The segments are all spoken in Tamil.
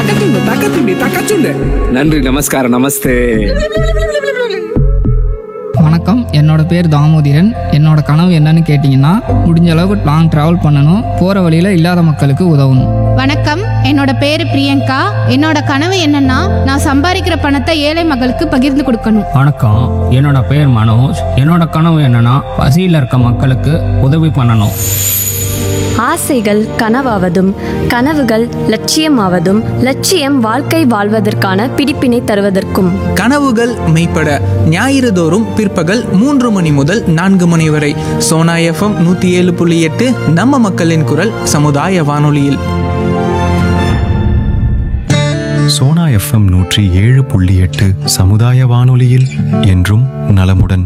தக்கத்துண்டு தக்கத்துண்டு தக்கச்சுண்டு நன்றி நமஸ்காரம் நமஸ்தே வணக்கம் என்னோட பேர் தாமோதிரன் என்னோட கனவு என்னன்னு கேட்டிங்கன்னா முடிஞ்ச அளவுக்கு லாங் ட்ராவல் பண்ணணும் போகிற வழியில் இல்லாத மக்களுக்கு உதவணும் வணக்கம் என்னோட பேரு பிரியங்கா என்னோட கனவு என்னன்னா நான் சம்பாதிக்கிற பணத்தை ஏழை மக்களுக்கு பகிர்ந்து கொடுக்கணும் வணக்கம் என்னோட பேர் மனோஜ் என்னோட கனவு என்னன்னா பசியில் இருக்க மக்களுக்கு உதவி பண்ணணும் ஆசைகள் கனவாவதும் கனவுகள் லட்சியமாவதும் லட்சியம் வாழ்க்கை வாழ்வதற்கான பிடிப்பினை தருவதற்கும் கனவுகள் மெய்ப்பட ஞாயிறு தோறும் பிற்பகல் மூன்று மணி முதல் நான்கு மணி வரை சோனா எஃப்எம் நூற்றி ஏழு புள்ளி எட்டு நம்ம மக்களின் குரல் சமுதாய வானொலியில் சோனா எஃப்எம் நூற்றி ஏழு புள்ளி எட்டு சமுதாய வானொலியில் என்றும் நலமுடன்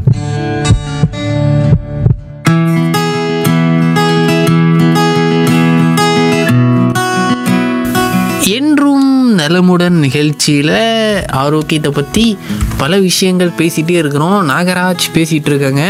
என்றும் நலமுடன் நிகழ்ச்சியில் ஆரோக்கியத்தை பற்றி பல விஷயங்கள் பேசிகிட்டே இருக்கிறோம் நாகராஜ் பேசிகிட்டு இருக்காங்க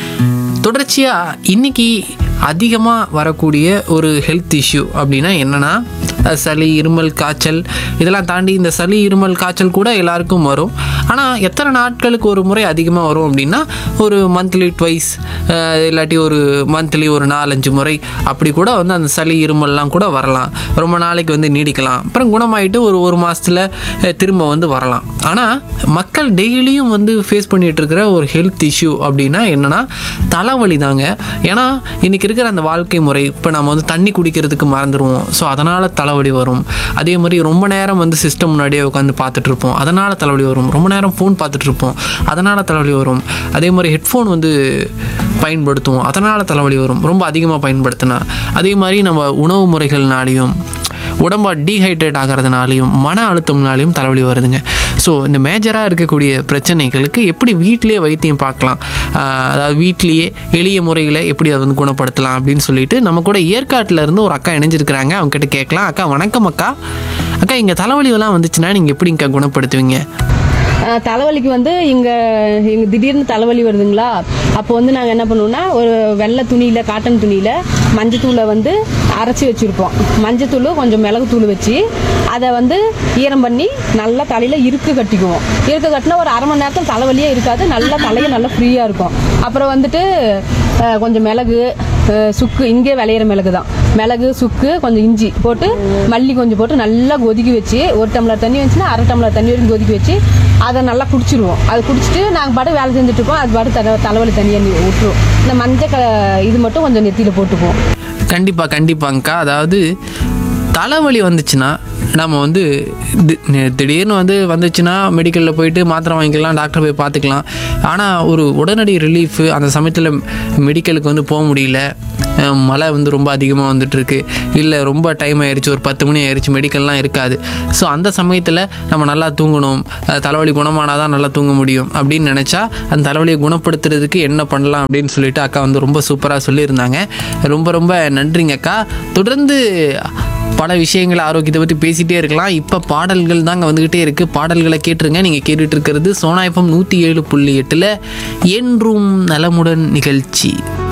தொடர்ச்சியாக இன்னைக்கு அதிகமாக வரக்கூடிய ஒரு ஹெல்த் இஷ்யூ அப்படின்னா என்னென்னா சளி இருமல் காய்ச்சல் இதெல்லாம் தாண்டி இந்த சளி இருமல் காய்ச்சல் கூட எல்லாருக்கும் வரும் ஆனால் எத்தனை நாட்களுக்கு ஒரு முறை அதிகமாக வரும் அப்படின்னா ஒரு மந்த்லி ட்வைஸ் இல்லாட்டி ஒரு மந்த்லி ஒரு நாலஞ்சு முறை அப்படி கூட வந்து அந்த சளி இருமல்லாம் கூட வரலாம் ரொம்ப நாளைக்கு வந்து நீடிக்கலாம் அப்புறம் குணமாயிட்டு ஒரு ஒரு மாதத்தில் திரும்ப வந்து வரலாம் ஆனால் மக்கள் டெய்லியும் வந்து ஃபேஸ் பண்ணிட்டு இருக்கிற ஒரு ஹெல்த் இஷ்யூ அப்படின்னா என்னன்னா தலைவலி தாங்க ஏன்னா இன்னைக்கு இருக்கிற அந்த வாழ்க்கை முறை இப்போ நம்ம வந்து தண்ணி குடிக்கிறதுக்கு மறந்துடுவோம் ஸோ அதனால் தலைவலி வரும் அதே மாதிரி ரொம்ப நேரம் வந்து சிஸ்டம் முன்னாடியே உட்காந்து பார்த்துட்டு இருப்போம் அதனால் தலைவலி வரும் ரொம்ப நேரம் ஃபோன் பார்த்துட்டு இருப்போம் அதனால் தலைவலி வரும் அதே மாதிரி ஹெட்ஃபோன் வந்து பயன்படுத்துவோம் அதனால் தலைவலி வரும் ரொம்ப அதிகமாக பயன்படுத்தினா அதே மாதிரி நம்ம உணவு முறைகள்னாலையும் உடம்பா டீஹைட்ரேட் ஆகிறதுனாலையும் மன அழுத்தம்னாலையும் தலைவலி வருதுங்க ஸோ இந்த மேஜராக இருக்கக்கூடிய பிரச்சனைகளுக்கு எப்படி வீட்டிலேயே வைத்தியம் பார்க்கலாம் ஆஹ் அதாவது வீட்லேயே எளிய முறையில் எப்படி அதை வந்து குணப்படுத்தலாம் அப்படின்னு சொல்லிட்டு நம்ம கூட ஏற்காட்டில் இருந்து ஒரு அக்கா இணைஞ்சிருக்கிறாங்க அவங்க கிட்ட கேட்கலாம் அக்கா வணக்கம் அக்கா அக்கா இங்கே தலைவலியெல்லாம் வந்துச்சுன்னா நீங்கள் எப்படிங்கக்கா குணப்படுத்துவீங்க ஆஹ் தலைவலிக்கு வந்து இங்க இங்க திடீர்னு தலைவலி வருதுங்களா அப்போ வந்து நாங்க என்ன பண்ணுவோம்னா ஒரு வெள்ளை துணியில காட்டன் துணியில மஞ்சத்தூளை வந்து அரைச்சி வச்சிருப்போம் மஞ்சத்தூள் கொஞ்சம் மிளகுத்தூள் வச்சு அதை வந்து ஈரம் பண்ணி நல்லா தலையில இருக்கு கட்டிக்குவோம் இருக்கு கட்டினா ஒரு அரை மணி நேரத்தில் தலைவலியே இருக்காது நல்லா தலையை நல்லா ஃப்ரீயா இருக்கும் அப்புறம் வந்துட்டு ஆஹ் கொஞ்சம் மிளகு ஆஹ் சுக்கு இங்கே விளையிற மிளகு தான் மிளகு சுக்கு கொஞ்சம் இஞ்சி போட்டு மல்லி கொஞ்சம் போட்டு நல்லா கொதிக்க வச்சு ஒரு டம்ளர் தண்ணி வந்துச்சுன்னா அரை டம்ளர் தண்ணி வரைக்கும் கொதிக்க வச்சு அதை நல்லா குடிச்சிருவோம் அது குடிச்சிட்டு நாங்கள் பாட்டு வேலை செஞ்சுட்டு இருப்போம் அது பாட்டு தலை தலைவலி தண்ணியை விட்டுருவோம் இந்த மஞ்சள் க இது மட்டும் கொஞ்சம் நெத்தியில் போட்டுக்குவோம் கண்டிப்பாக கண்டிப்பாங்கக்கா அதாவது தலைவலி வந்துச்சுன்னா நம்ம வந்து தி- நி- திடீர்னு வந்து வந்துச்சுன்னா மெடிக்கலில் போயிட்டு மாத்திரை வாங்கிக்கலாம் டாக்டர் போய் பார்த்துக்கலாம் ஆனால் ஒரு உடனடி ரிலீஃபு அந்த சமயத்தில் மெடிக்கலுக்கு வந்து போக முடியல அஹ் மழை வந்து ரொம்ப அதிகமாக வந்துட்டுருக்கு இல்லை ரொம்ப டைம் ஆயிடுச்சு ஒரு பத்து மணி ஆயிடுச்சு மெடிக்கல்லாம் இருக்காது ஸோ அந்த சமயத்தில் நம்ம நல்லா தூங்கணும் அஹ் தலைவலி குணமானால் தான் நல்லா தூங்க முடியும் அப்படின்னு நினச்சா அந்த தலைவலியை குணப்படுத்துறதுக்கு என்ன பண்ணலாம் அப்படின்னு சொல்லிட்டு அக்கா வந்து ரொம்ப சூப்பராக சொல்லியிருந்தாங்க ரொம்ப ரொம்ப நன்றிங்க அக்கா தொடர்ந்து பல விஷயங்கள் ஆரோக்கியத்தை பற்றி பேசிகிட்டே இருக்கலாம் இப்போ பாடல்கள் தாங்க வந்துக்கிட்டே இருக்குது பாடல்களை கேட்டுருங்க நீங்கள் கேட்டுட்டு இருக்கிறது சோனா எஃப்எம் நூற்றி ஏழு புள்ளி எட்டில் என்றும் நலமுடன் நிகழ்ச்சி